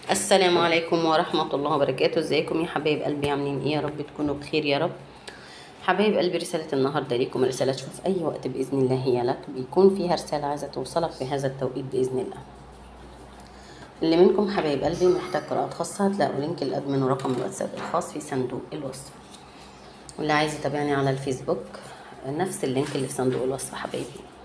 السلام عليكم ورحمة الله وبركاته ازيكم يا حبايب قلبي عاملين ايه يا رب تكونوا بخير يا رب حبايب قلبي رسالة النهاردة ليكم رسالة تشوف في أي وقت بإذن الله هي لك بيكون فيها رسالة عايزة توصلك في هذا التوقيت بإذن الله اللي منكم حبايب قلبي محتاج قراءات خاصة هتلاقوا لينك الأدمن ورقم الواتساب الخاص في صندوق الوصف واللي عايز يتابعني على الفيسبوك نفس اللينك اللي في صندوق الوصف حبايبي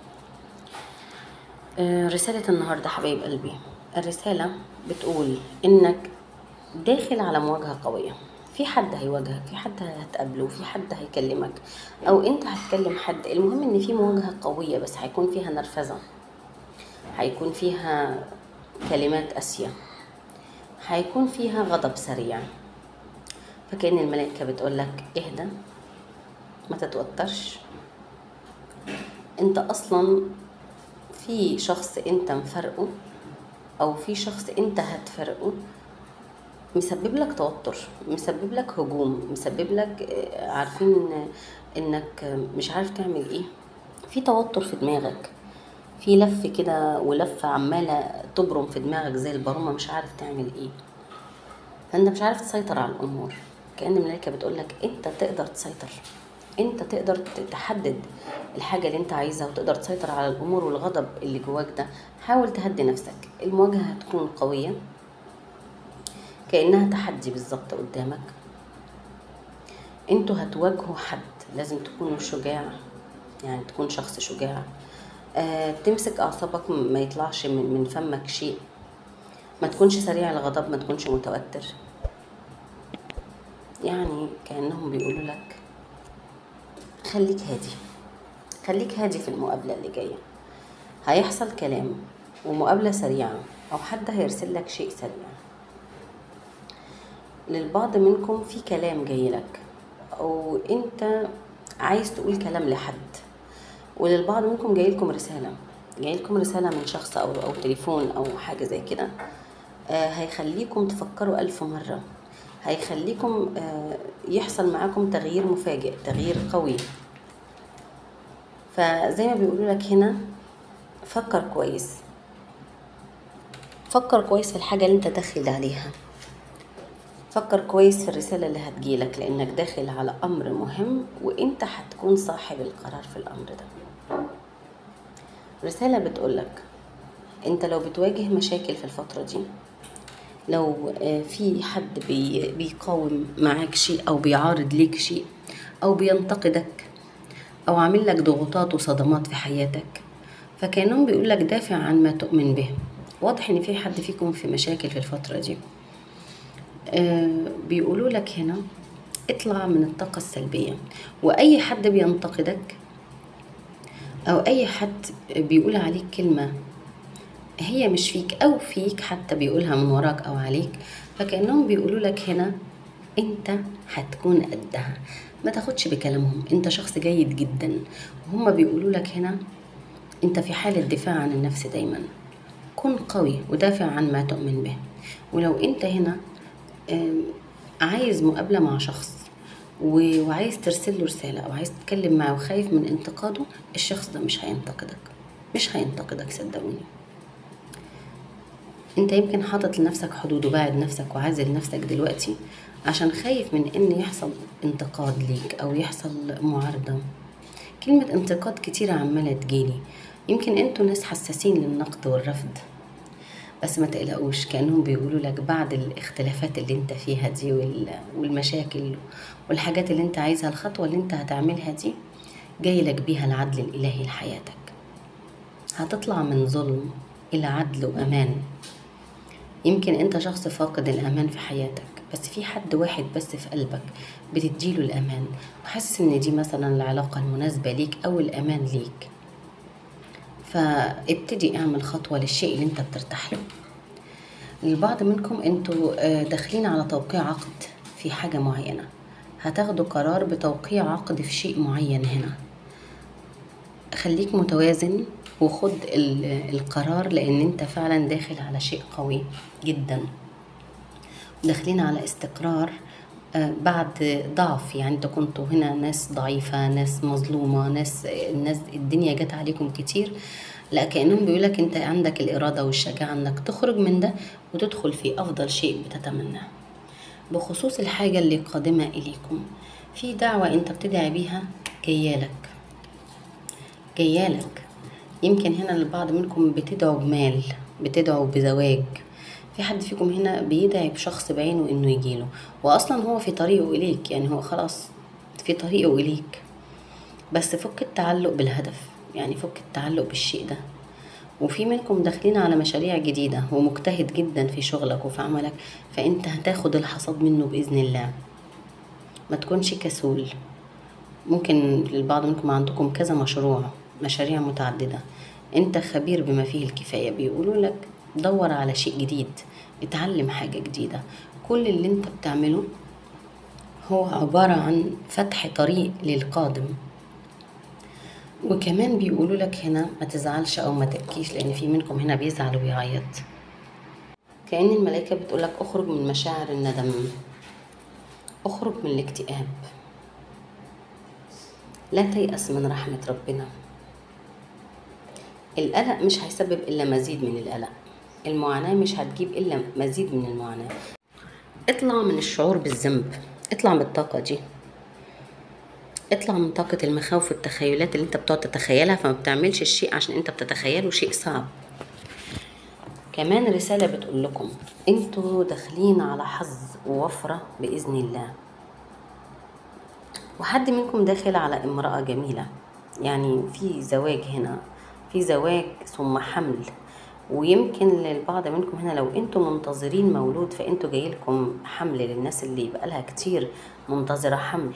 آه، رسالة النهاردة حبايب قلبي الرسالة بتقول إنك داخل على مواجهة قوية في حد هيواجهك في حد هتقابله في حد هيكلمك أو أنت هتكلم حد المهم إن في مواجهة قوية بس هيكون فيها نرفزة هيكون فيها كلمات قاسية هيكون فيها غضب سريع فكأن الملائكة بتقولك اهدى ما تتوترش انت اصلا في شخص انت مفرقه او في شخص انت هتفرقه مسبب لك توتر مسبب لك هجوم مسبب لك آه، عارفين انك مش عارف تعمل ايه في توتر في دماغك في لف كده ولفة عمالة تبرم في دماغك زي البرومة مش عارف تعمل ايه فانت مش عارف تسيطر على الامور كأن الملائكة بتقولك انت تقدر تسيطر انت تقدر تحدد الحاجة اللي انت عايزها وتقدر تسيطر على الامور والغضب اللي جواك ده حاول تهدي نفسك المواجهة هتكون قوية كأنها تحدي بالظبط قدامك انتوا هتواجهوا حد لازم تكونوا شجاع يعني تكون شخص شجاع آه تمسك اعصابك ما يطلعش من من فمك شيء ما تكونش سريع الغضب ما تكونش متوتر يعني كأنهم بيقولوا لك خليك هادي خليك هادي في المقابلة اللي جاية هيحصل كلام ومقابلة سريعة أو حد هيرسل لك شيء سريع للبعض منكم في كلام جاي لك أو أنت عايز تقول كلام لحد وللبعض منكم جاي لكم رسالة جاي لكم رسالة من شخص أو أو تليفون أو حاجة زي كده آه هيخليكم تفكروا ألف مرة هيخليكم آه يحصل معاكم تغيير مفاجئ تغيير قوي فزي ما بيقولوا لك هنا فكر كويس فكر كويس في الحاجة اللي انت داخل عليها فكر كويس في الرسالة اللي هتجيلك لأنك داخل على أمر مهم وأنت هتكون صاحب القرار في الأمر ده رسالة بتقولك أنت لو بتواجه مشاكل في الفترة دي لو آه، في حد بي بيقاوم معاك شيء أو بيعارض ليك شيء أو بينتقدك أو عامل لك ضغوطات وصدمات في حياتك فكأنهم بيقول لك دافع عن ما تؤمن به واضح إن في حد فيكم في مشاكل في الفترة دي آه، بيقولوا لك هنا اطلع من الطاقة السلبية وأي حد بينتقدك أو أي حد بيقول عليك كلمة هي مش فيك أو فيك حتى بيقولها من وراك أو عليك فكأنهم بيقولوا لك هنا أنت هتكون قدها ما تاخدش بكلامهم أنت شخص جيد جدا وهم بيقولوا لك هنا أنت في حالة دفاع عن النفس دايما كن قوي ودافع عن ما تؤمن به ولو أنت هنا آم، عايز مقابلة مع شخص و- وعايز ترسل له رسالة أو عايز تتكلم معاه وخايف من انتقاده الشخص ده مش هينتقدك مش هينتقدك صدقوني انت يمكن حاطط لنفسك حدود وباعد نفسك وعازل نفسك دلوقتي عشان خايف من ان يحصل انتقاد ليك او يحصل معارضة كلمة انتقاد كتيرة عمالة تجيلي يمكن انتوا ناس حساسين للنقد والرفض بس ما تقلقوش كأنهم بيقولوا لك بعد الاختلافات اللي انت فيها دي وال- والمشاكل والحاجات اللي انت عايزها الخطوة اللي انت هتعملها دي جاي لك بيها العدل الإلهي لحياتك هتطلع من ظلم إلى عدل وأمان يمكن انت شخص فاقد الأمان في حياتك بس في حد واحد بس في قلبك بتديله الأمان وحاسس ان دي مثلا العلاقة المناسبة ليك أو الأمان ليك فابتدي اعمل خطوة للشيء اللي انت بترتاح له البعض منكم انتوا آه، داخلين على توقيع عقد في حاجة معينة هتاخدوا قرار بتوقيع عقد في شيء معين هنا خليك متوازن وخد ال- القرار لان انت فعلا داخل على شيء قوي جدا داخلين على استقرار آه، بعد ضعف يعني انتوا كنتوا هنا ناس ضعيفة ناس مظلومة ناس الناس الدنيا جت عليكم كتير لا كأنهم بيقولك انت عندك الإرادة والشجاعة انك تخرج من ده وتدخل في أفضل شيء بتتمناه بخصوص الحاجة اللي قادمة إليكم في دعوة انت بتدعي بيها جيالك جيالك يمكن هنا البعض منكم بتدعوا بمال بتدعوا بزواج في حد فيكم هنا بيدعي بشخص بعينه انه يجيله واصلا هو في طريقه اليك يعني هو خلاص في طريقه اليك بس فك التعلق بالهدف يعني فك التعلق بالشيء ده وفي منكم داخلين على مشاريع جديدة ومجتهد جدا في شغلك وفي عملك فانت هتاخد الحصاد منه بإذن الله ما تكونش كسول ممكن البعض منكم عندكم كذا مشروع مشاريع متعددة انت خبير بما فيه الكفاية بيقولوا لك دور على شيء جديد اتعلم حاجة جديدة كل اللي انت بتعمله هو عبارة عن فتح طريق للقادم وكمان بيقولوا لك هنا ما تزعلش او ما تبكيش لان في منكم هنا بيزعل ويعيط كأن الملائكة بتقولك اخرج من مشاعر الندم اخرج من الاكتئاب لا تيأس من رحمة ربنا القلق مش هيسبب إلا مزيد من القلق المعاناة مش هتجيب إلا مزيد من المعاناة اطلع من الشعور بالذنب اطلع من الطاقة دي اطلع من طاقة المخاوف والتخيلات اللي انت بتقعد تتخيلها فما بتعملش الشيء عشان انت بتتخيله شيء صعب كمان رسالة بتقول لكم انتوا داخلين على حظ ووفرة بإذن الله وحد منكم داخل على امرأة جميلة يعني في زواج هنا في زواج ثم حمل ويمكن للبعض منكم هنا لو انتم منتظرين مولود فانتوا جايلكم حمل للناس اللي بقالها كتير منتظرة حمل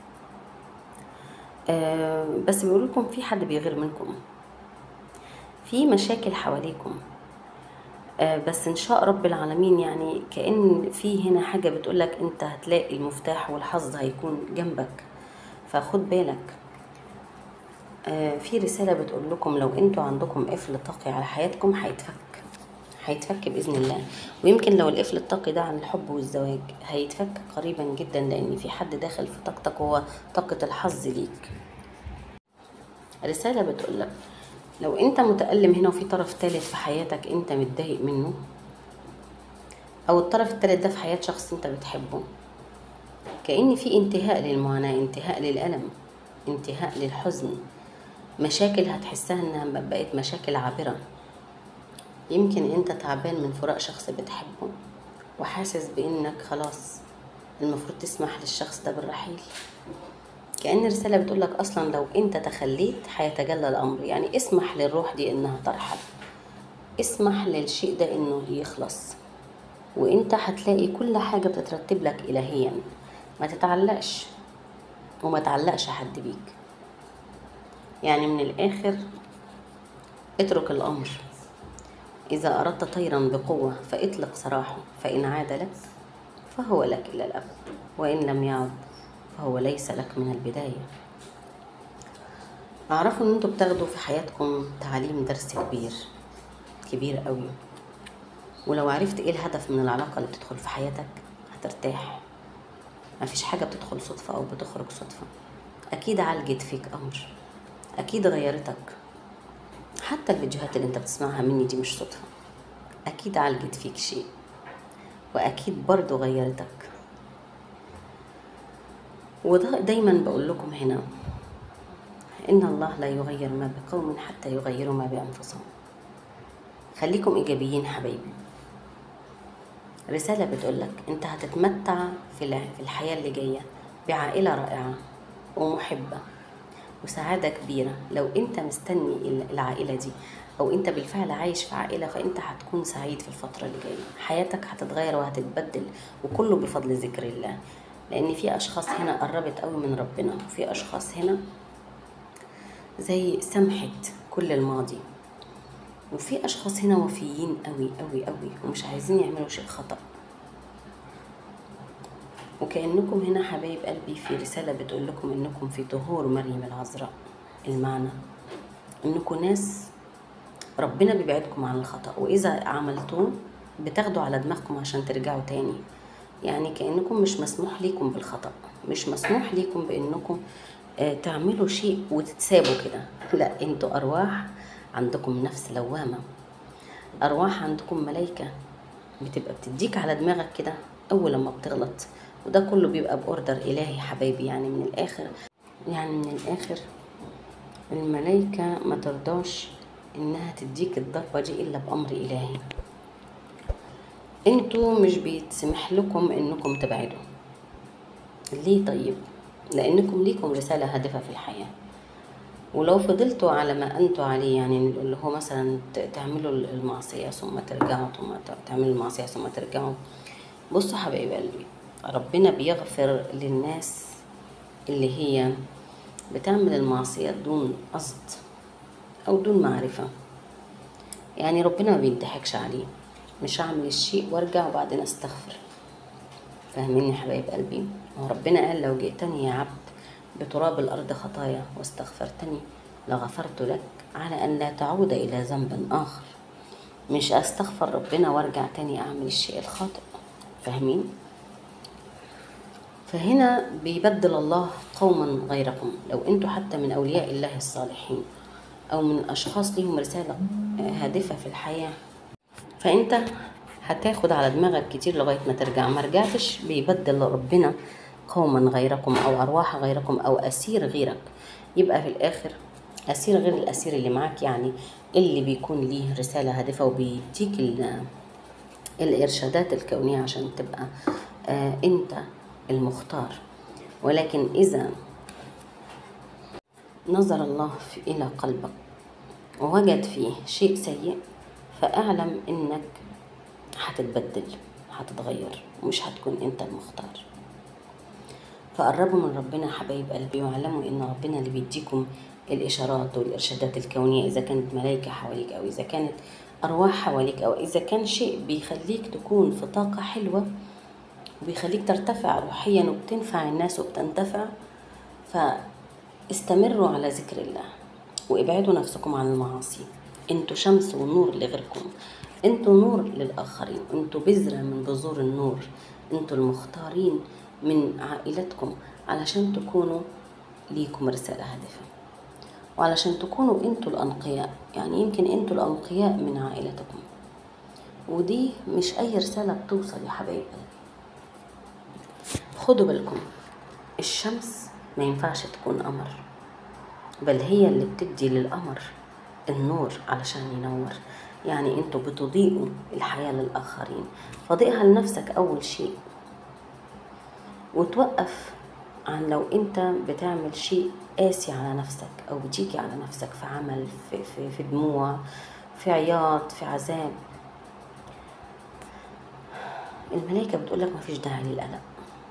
آه بس بيقول لكم في حد بيغير منكم في مشاكل حواليكم آه بس ان شاء رب العالمين يعني كأن في هنا حاجة بتقولك انت هتلاقي المفتاح والحظ هيكون جنبك فخد بالك آه في رسالة بتقول لكم لو انتوا عندكم قفل طاقي على حياتكم هيتفك هيتفك بإذن الله ويمكن لو القفل الطاقي ده عن الحب والزواج هيتفك قريبا جدا لأن في حد داخل في طاقتك هو طاقة الحظ ليك رسالة بتقول لك لو انت متألم هنا وفي طرف ثالث في حياتك انت متضايق منه او الطرف الثالث ده في حياة شخص انت بتحبه كأن في انتهاء للمعاناة انتهاء للألم انتهاء للحزن مشاكل هتحسها انها بقت مشاكل عابرة يمكن انت تعبان من فراق شخص بتحبه وحاسس بانك خلاص المفروض تسمح للشخص ده بالرحيل كأن رسالة بتقولك أصلا لو أنت تخليت هيتجلى الأمر يعني اسمح للروح دي إنها ترحل اسمح للشيء ده إنه يخلص وأنت هتلاقي كل حاجة بتترتب لك إلهيا ما تتعلقش وما تعلقش حد بيك يعني من الآخر اترك الأمر إذا أردت طيرا بقوة فاطلق سراحه فإن عاد لك فهو لك إلى الأبد وإن لم يعد فهو ليس لك من البداية أعرفوا إن انتوا بتاخدوا في حياتكم تعليم درس كبير كبير قوي ولو عرفت ايه الهدف من العلاقة اللي بتدخل في حياتك هترتاح مفيش حاجة بتدخل صدفة أو بتخرج صدفة أكيد عالجت فيك أمر أكيد غيرتك حتى الفيديوهات اللي انت بتسمعها مني دي مش صدفة أكيد عالجت فيك شيء وأكيد برضو غيرتك وده دايما بقول لكم هنا إن الله لا يغير ما بقوم حتى يغيروا ما بأنفسهم خليكم إيجابيين حبايبي رسالة بتقولك أنت هتتمتع في الع- في الحياة اللي جاية بعائلة رائعة ومحبة وسعادة كبيرة لو أنت مستني ال- العائلة دي أو أنت بالفعل عايش في عائلة فأنت هتكون سعيد في الفترة اللي جاية حياتك هتتغير وهتتبدل وكله بفضل ذكر الله لأن في أشخاص هنا قربت قوي من ربنا وفي أشخاص هنا زي سمحت كل الماضي وفي اشخاص هنا وفيين قوي قوي قوي ومش عايزين يعملوا شيء خطأ وكأنكم هنا حبايب قلبي في رسالة بتقول لكم انكم في طهور مريم العذراء المعنى انكم ناس ربنا بيبعدكم عن الخطأ واذا عملتوه بتاخدوا على دماغكم عشان ترجعوا تاني يعني كأنكم مش مسموح ليكم بالخطأ مش مسموح ليكم بانكم آه، تعملوا شيء وتتسابوا كده لا انتوا ارواح عندكم نفس لوامة أرواح عندكم ملايكة بتبقى بتديك على دماغك كده أول لما بتغلط وده كله بيبقى بأوردر إلهي حبايبي يعني من الآخر يعني من الآخر الملايكة ما ترضاش إنها تديك الضربة دي إلا بأمر إلهي انتوا مش بيتسمح لكم إنكم تبعدوا ليه طيب لأنكم ليكم رسالة هادفة في الحياة ولو فضلتوا على ما أنتوا عليه يعني اللي هو مثلا ت- تعملوا المعصية ثم ترجعوا ثم ت- تعملوا المعصية ثم ترجعوا بصوا حبايب قلبي ربنا بيغفر للناس اللي هي بتعمل المعصية دون قصد أو دون معرفة يعني ربنا ما بيضحكش عليه مش هعمل الشيء وارجع وبعدين استغفر فاهمين يا حبايب قلبي هو ربنا قال لو جئتني يا عبد بتراب الأرض خطايا واستغفرتني لغفرت لك على أن لا تعود إلى ذنب آخر مش أستغفر ربنا وارجع تاني أعمل الشيء الخاطئ فاهمين فهنا بيبدل الله قوما غيركم لو انتوا حتى من أولياء الله الصالحين أو من أشخاص ليهم رسالة هادفة في الحياة فانت هتاخد على دماغك كتير لغايه ما ترجع ما رجعتش بيبدل ربنا قوما غيركم او ارواح غيركم او اسير غيرك يبقى في الاخر اسير غير الاسير اللي معاك يعني اللي بيكون ليه رساله هادفه وبيديك ال- الارشادات الكونيه عشان تبقى آه انت المختار ولكن اذا نظر الله في الى قلبك ووجد فيه شيء سيء فاعلم انك هتتبدل هتتغير ومش هتكون انت المختار فقربوا من ربنا يا حبايب قلبي واعلموا ان ربنا اللي بيديكم الاشارات والارشادات الكونيه اذا كانت ملائكه حواليك او اذا كانت ارواح حواليك او اذا كان شيء بيخليك تكون في طاقه حلوه وبيخليك ترتفع روحيا وبتنفع الناس وبتنتفع فاستمروا على ذكر الله وابعدوا نفسكم عن المعاصي انتوا شمس ونور لغيركم انتوا نور للآخرين انتوا بذرة من بذور النور انتوا المختارين من عائلتكم علشان تكونوا ليكم رسالة هادفة وعلشان تكونوا انتوا الأنقياء يعني يمكن انتوا الأنقياء من عائلتكم ودي مش أي رسالة بتوصل يا حبايب قلبي خدوا بالكم الشمس ما ينفعش تكون قمر بل هي اللي بتدي للقمر النور علشان ينور يعني انتوا بتضيئوا الحياة للآخرين فضيئها لنفسك أول شيء وتوقف عن لو انت بتعمل شيء قاسي على نفسك او بتيجي على نفسك في عمل في, في, في دموع في عياط في عذاب الملائكة بتقولك مفيش داعي للقلق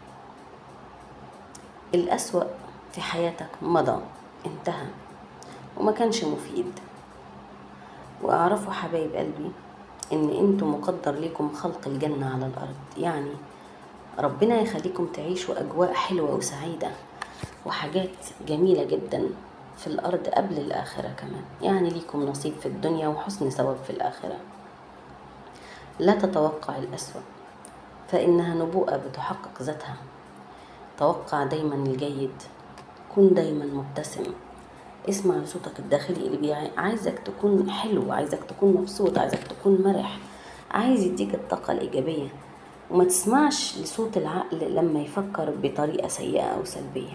الأسوأ في حياتك مضى انتهى وما كانش مفيد واعرفوا حبايب قلبي ان انتوا مقدر ليكم خلق الجنة على الارض يعني ربنا يخليكم تعيشوا اجواء حلوة وسعيدة وحاجات جميلة جدا في الارض قبل الاخرة كمان يعني ليكم نصيب في الدنيا وحسن ثواب في الاخرة لا تتوقع الاسوأ فانها نبوءة بتحقق ذاتها توقع دايما الجيد كن دايما مبتسم اسمع لصوتك الداخلي اللي بيع... عايزك تكون حلو عايزك تكون مبسوط عايزك تكون مرح عايز يديك الطاقة الإيجابية وما تسمعش لصوت العقل لما يفكر بطريقة سيئة أو سلبية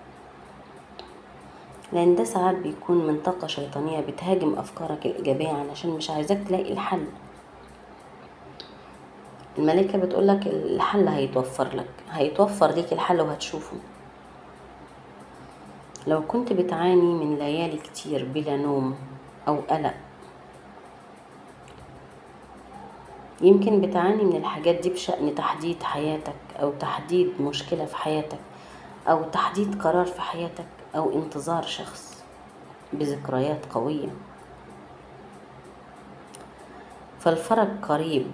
لأن ده ساعات بيكون من طاقة شيطانية بتهاجم أفكارك الإيجابية علشان مش عايزاك تلاقي الحل الملائكة بتقولك الحل هيتوفر لك هيتوفر ليك الحل وهتشوفه لو كنت بتعاني من ليالي كتير بلا نوم أو قلق يمكن بتعاني من الحاجات دي بشأن تحديد حياتك أو تحديد مشكلة في حياتك أو تحديد قرار في حياتك أو انتظار شخص بذكريات قوية فالفرج قريب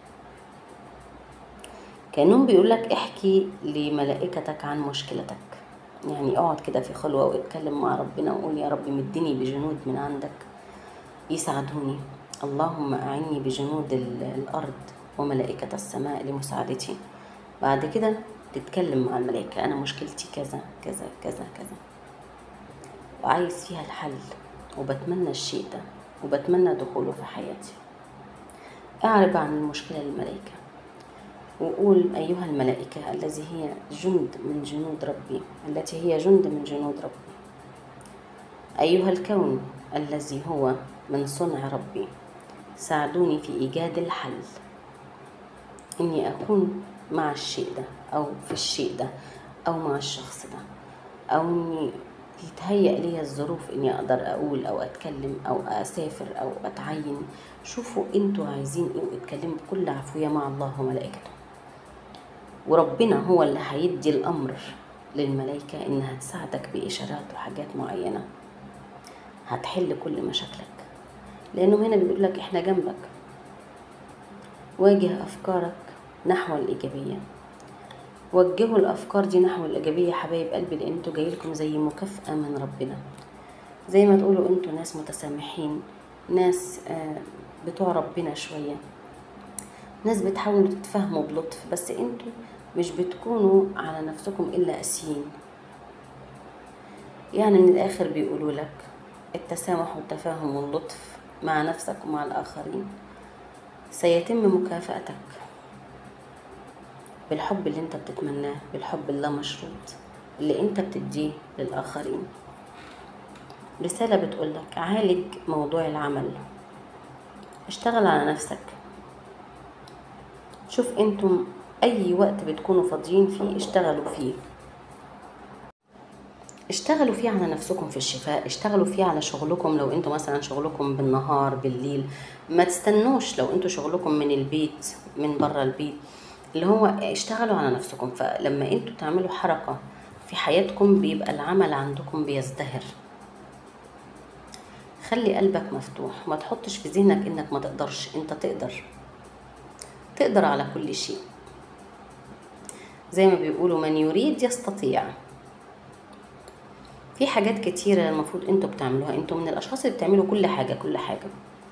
كأنهم بيقولك احكي لملائكتك عن مشكلتك يعني اقعد كده في خلوة واتكلم مع ربنا وقول يا رب مدني بجنود من عندك يساعدوني اللهم أعني بجنود الأرض وملائكة السماء لمساعدتي بعد كده تتكلم مع الملائكة أنا مشكلتي كذا كذا كذا كذا وعايز فيها الحل وبتمنى الشيء ده وبتمنى دخوله في حياتي اعرب عن المشكلة للملائكة وقول أيها الملائكة الذي هي جند من جنود ربي التي هي جند من جنود ربي أيها الكون الذي هو من صنع ربي ساعدوني في إيجاد الحل إني أكون مع الشيء ده أو في الشيء ده أو مع الشخص ده أو إني يتهيأ لي الظروف إني أقدر أقول أو أتكلم أو أسافر أو أتعين شوفوا أنتوا عايزين إيه واتكلموا بكل عفوية مع الله وملائكته وربنا هو اللي هيدي الأمر للملائكة إنها تساعدك بإشارات وحاجات معينة هتحل كل مشاكلك لأنه هنا بيقول لك إحنا جنبك واجه أفكارك نحو الإيجابية وجهوا الأفكار دي نحو الإيجابية يا حبايب قلبي لأن انتوا جايلكم زي مكافأة من ربنا زي ما تقولوا انتوا ناس متسامحين ناس آه، بتوع ربنا شوية ناس بتحاولوا تتفاهموا بلطف بس انتوا مش بتكونوا على نفسكم إلا قاسيين يعني من الآخر بيقولوا لك التسامح والتفاهم واللطف مع نفسك ومع الآخرين سيتم مكافأتك بالحب اللي انت بتتمناه بالحب اللا مشروط اللي انت بتديه للآخرين رسالة بتقولك عالج موضوع العمل اشتغل على نفسك شوف انتم اي وقت بتكونوا فاضيين فيه اشتغلوا فيه اشتغلوا فيه على نفسكم في الشفاء اشتغلوا فيه على شغلكم لو انتوا مثلا شغلكم بالنهار بالليل ما تستنوش لو انتوا شغلكم من البيت من بره البيت اللي هو اشتغلوا على نفسكم فلما انتوا تعملوا حركة في حياتكم بيبقى العمل عندكم بيزدهر خلي قلبك مفتوح ما تحطش في ذهنك انك ما تقدرش انت تقدر تقدر على كل شيء زي ما بيقولوا من يريد يستطيع في حاجات كتيرة المفروض انتوا بتعملوها انتوا من الاشخاص اللي بتعملوا كل حاجة كل حاجة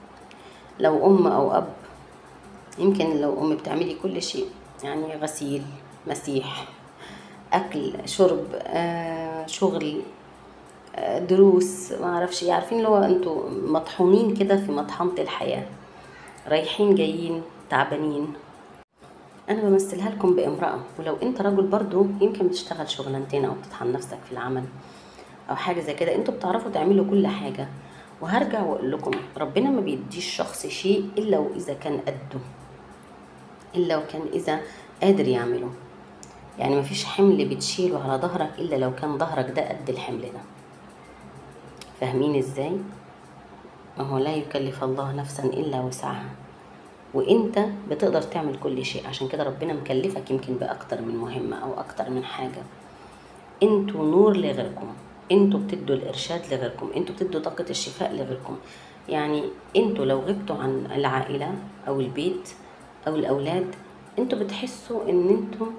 لو ام او اب يمكن لو ام بتعملي كل شيء يعني غسيل مسيح اكل شرب آه، شغل آه، دروس ما اعرفش إيه. عارفين اللي هو انتوا مطحونين كده في مطحنة الحياة رايحين جايين تعبانين انا بمثلها لكم بامرأة ولو انت رجل برضو يمكن بتشتغل شغلانتين او بتطحن نفسك في العمل او حاجة زي كده انتوا بتعرفوا تعملوا كل حاجة وهرجع واقول لكم ربنا ما بيديش شخص شيء الا واذا كان قده الا وكان اذا قادر يعمله يعني مفيش حمل بتشيله على ظهرك الا لو كان ظهرك ده قد الحمل ده فاهمين ازاي ما هو لا يكلف الله نفسا الا وسعها وانت بتقدر تعمل كل شيء عشان كده ربنا مكلفك يمكن باكتر من مهمة او اكتر من حاجة انتوا نور لغيركم انتوا بتدوا الارشاد لغيركم انتوا بتدوا طاقة الشفاء لغيركم يعني انتوا لو غبتوا عن العائلة او البيت او الاولاد انتوا بتحسوا ان انتوا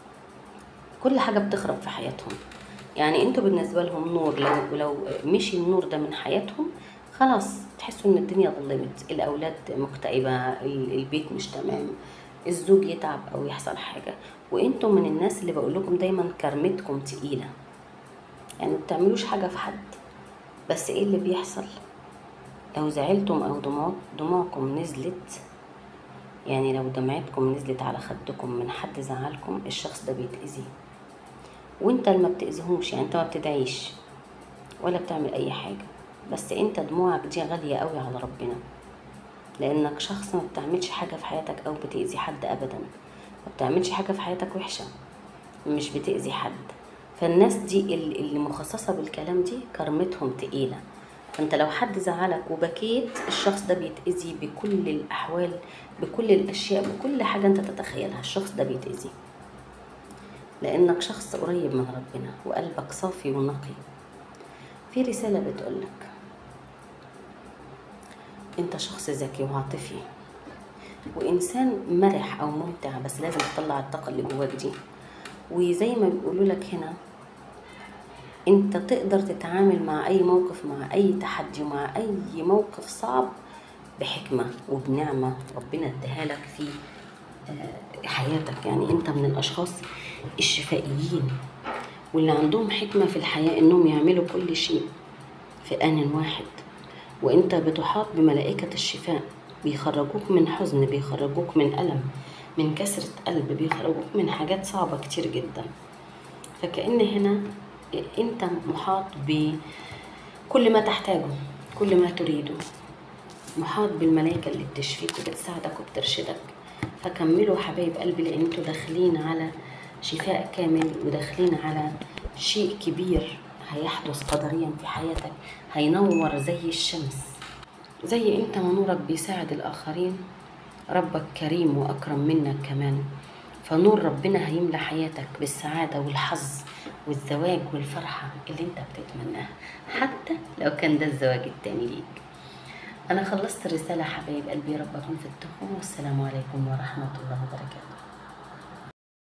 كل حاجة بتخرب في حياتهم يعني انتوا بالنسبة لهم نور لو لو مشي النور ده من حياتهم خلاص تحسوا ان الدنيا ظلمت الاولاد مكتئبة ال- البيت مش تمام الزوج يتعب او يحصل حاجة وانتوا من الناس اللي بقول لكم دايما كرمتكم تقيلة يعني ما بتعملوش حاجة في حد بس ايه اللي بيحصل لو زعلتم او دموع دموعكم نزلت يعني لو دمعتكم نزلت على خدكم من حد زعلكم الشخص ده بيتأذي وانت اللي ما بتأذيهوش يعني انت ما بتدعيش ولا بتعمل اي حاجة بس انت دموعك دي غالية قوي على ربنا لانك شخص ما بتعملش حاجة في حياتك او بتأذي حد ابدا ما بتعملش حاجة في حياتك وحشة مش بتأذي حد فالناس دي ال- اللي مخصصة بالكلام دي كرمتهم تقيلة فانت لو حد زعلك وبكيت الشخص ده بيتأذي بكل الأحوال بكل الأشياء بكل حاجة انت تتخيلها الشخص ده بيتأذي لأنك شخص قريب من ربنا وقلبك صافي ونقي في رسالة بتقولك انت شخص ذكي وعاطفي وإنسان مرح أو ممتع بس لازم تطلع الطاقة اللي جواك دي وزي ما بيقولوا لك هنا انت تقدر تتعامل مع اي موقف مع اي تحدي ومع اي موقف صعب بحكمة وبنعمة ربنا اداها لك في آه، حياتك يعني انت من الاشخاص الشفائيين واللي عندهم حكمة في الحياة انهم يعملوا كل شيء في آن واحد وانت بتحاط بملائكة الشفاء بيخرجوك من حزن بيخرجوك من ألم من كسرة قلب بيخرجوك من حاجات صعبة كتير جدا فكأن هنا انت محاط بكل ما تحتاجه كل ما تريده محاط بالملائكة اللي بتشفيك وبتساعدك وبترشدك فكملوا حبايب قلبي لان انتوا داخلين على شفاء كامل وداخلين على شيء كبير هيحدث قدريا في حياتك هينور زي الشمس زي انت ما نورك بيساعد الاخرين ربك كريم واكرم منك كمان فنور ربنا هيملى حياتك بالسعادة والحظ والزواج والفرحة اللي انت بتتمناها حتى لو كان ده الزواج التاني ليك أنا خلصت الرسالة حبايب قلبي رب أكون في التقوى والسلام عليكم ورحمة الله وبركاته